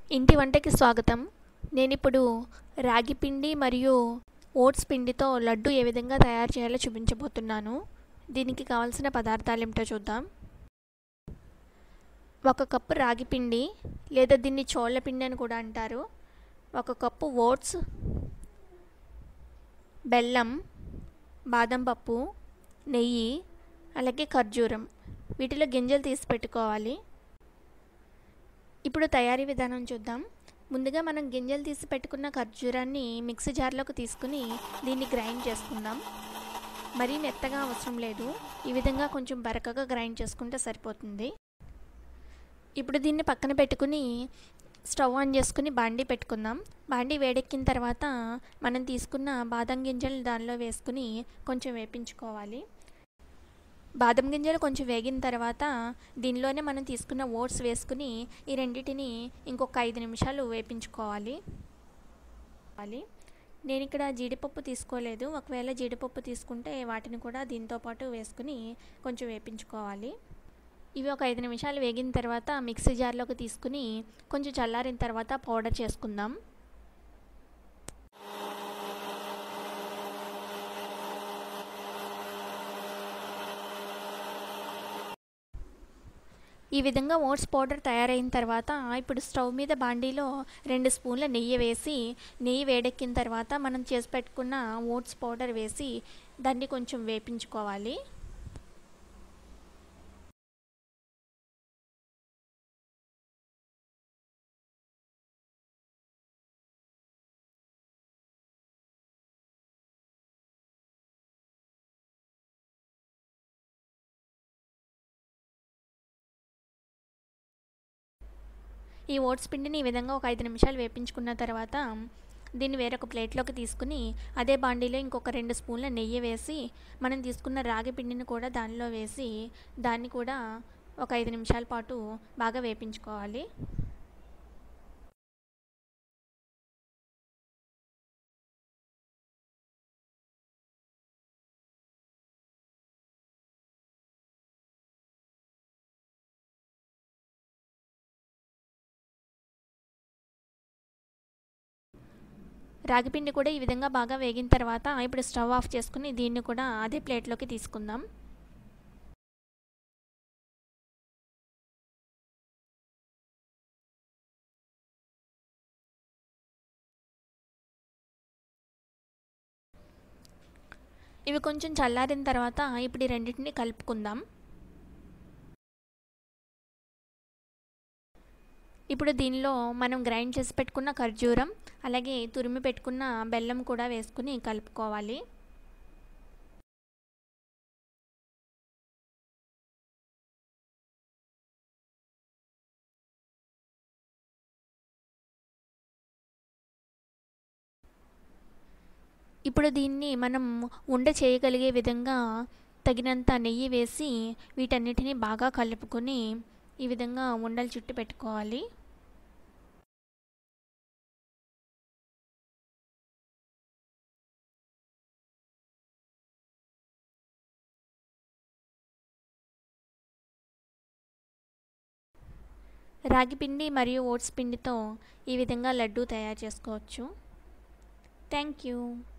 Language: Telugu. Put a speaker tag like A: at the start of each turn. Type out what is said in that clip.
A: ఇంటి వంటకి స్వాగతం నేను ఇప్పుడు రాగి పిండి మరియు ఓట్స్ పిండితో లడ్డు ఏ విధంగా తయారు చేయాలో చూపించబోతున్నాను దీనికి కావాల్సిన పదార్థాలు ఏమిటో చూద్దాం ఒక కప్పు రాగి పిండి లేదా దీన్ని చోళ్ళ పిండి అని కూడా అంటారు ఒక కప్పు ఓట్స్ బెల్లం బాదం పప్పు నెయ్యి అలాగే ఖర్జూరం వీటిలో గింజలు తీసి పెట్టుకోవాలి ఇప్పుడు తయారీ విధానం చూద్దాం ముందుగా మనం గింజలు తీసి పెట్టుకున్న ఖర్జూరాన్ని మిక్సీ జార్లోకి తీసుకుని దీన్ని గ్రైండ్ చేసుకుందాం మరీ మెత్తగా అవసరం లేదు ఈ విధంగా కొంచెం బరకగా గ్రైండ్ చేసుకుంటే సరిపోతుంది ఇప్పుడు దీన్ని పక్కన పెట్టుకుని స్టవ్ ఆన్ చేసుకుని బాండీ పెట్టుకుందాం బాండీ వేడెక్కిన తర్వాత మనం తీసుకున్న బాదం గింజలు దానిలో వేసుకుని కొంచెం వేపించుకోవాలి బాదం గింజలు కొంచెం వేగిన తర్వాత దీనిలోనే మనం తీసుకున్న ఓట్స్ వేసుకుని ఈ రెండింటిని ఇంకొక ఐదు నిమిషాలు వేపించుకోవాలి నేను ఇక్కడ జీడిపప్పు తీసుకోలేదు ఒకవేళ జీడిపప్పు తీసుకుంటే వాటిని కూడా దీంతో పాటు వేసుకుని కొంచెం వేపించుకోవాలి ఇవి ఒక ఐదు నిమిషాలు వేగిన తర్వాత మిక్సీ జార్లోకి తీసుకుని కొంచెం చల్లారిన తర్వాత పౌడర్ చేసుకుందాం ఈ విధంగా ఓట్స్ పౌడర్ తయారైన తర్వాత ఇప్పుడు స్టవ్ మీద బాండీలో రెండు స్పూన్ల నెయ్యి వేసి నెయ్యి వేడెక్కిన తర్వాత మనం చేసి పెట్టుకున్న ఓట్స్ పౌడర్ వేసి దాన్ని కొంచెం వేపించుకోవాలి ఈ ఓట్స్ పిండిని ఈ విధంగా ఒక ఐదు నిమిషాలు వేపించుకున్న తర్వాత దీన్ని వేరొక ప్లేట్లోకి తీసుకుని అదే బాండీలో ఇంకొక రెండు స్పూన్ల నెయ్యి వేసి మనం తీసుకున్న రాగి పిండిని కూడా దానిలో వేసి దాన్ని కూడా ఒక ఐదు నిమిషాల పాటు బాగా వేపించుకోవాలి రాగిపిండి కూడా ఈ విధంగా బాగా వేగిన తర్వాత ఇప్పుడు స్టవ్ ఆఫ్ చేసుకుని దీన్ని కూడా అదే ప్లేట్లోకి తీసుకుందాం ఇవి కొంచెం చల్లారిన తర్వాత ఇప్పుడు ఈ రెండింటిని కలుపుకుందాం ఇప్పుడు దీనిలో మనం గ్రైండ్ చేసి పెట్టుకున్న ఖర్జూరం అలాగే తురిమి పెట్టుకున్న బెల్లం కూడా వేసుకుని కలుపుకోవాలి ఇప్పుడు దీన్ని మనం ఉండ చేయగలిగే విధంగా తగినంత నెయ్యి వేసి వీటన్నిటిని బాగా కలుపుకొని ఈ విధంగా ఉండలు చుట్టి పెట్టుకోవాలి రాగి పిండి మరియు ఓట్స్ పిండితో ఈ విధంగా లడ్డు తయారు చేసుకోవచ్చు థ్యాంక్ యూ